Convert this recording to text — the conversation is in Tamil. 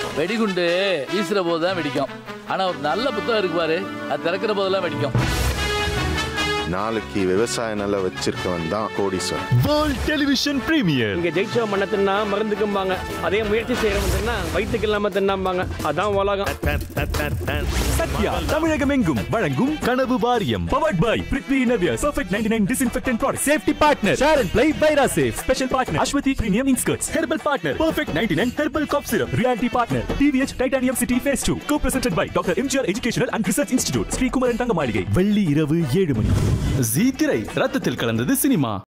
வெடிகுண்டு வீசுற போது தான் வெடிக்கும் ஆனா ஒரு நல்ல புத்தகம் இருக்கு பாரு அது திறக்கிற போதெல்லாம் வெடிக்கும் நாளைக்கு விவசாய நிலம் வச்சிருக்கவன் தான் கோடீஸ்வரன் வேர்ல்ட் டெலிவிஷன் பிரீமியர் இங்க ஜெயிச்ச மண்ணை தின்னா மருந்துக்கும்பாங்க அதே முயற்சி செய்யறவன் தின்னா வயிற்றுக்கு இல்லாம தின்னாம்பாங்க அதான் உலகம் சத்யா தமிழகம் எங்கும் வழங்கும் கனவு வாரியம் powered by Prithvi Navya perfect 99 disinfectant product safety partner share and play Vaira safe special partner Aswathi premium inskirts herbal partner perfect 99 herbal cough syrup reality partner TVH titanium city phase 2 co presented by doctor MGR educational and research institute Srikumaran Thanga Maligai வெள்ளி இரவு ஏழு மணி ஜீ திரை ரத்தத்தில் கலந்தது சினிமா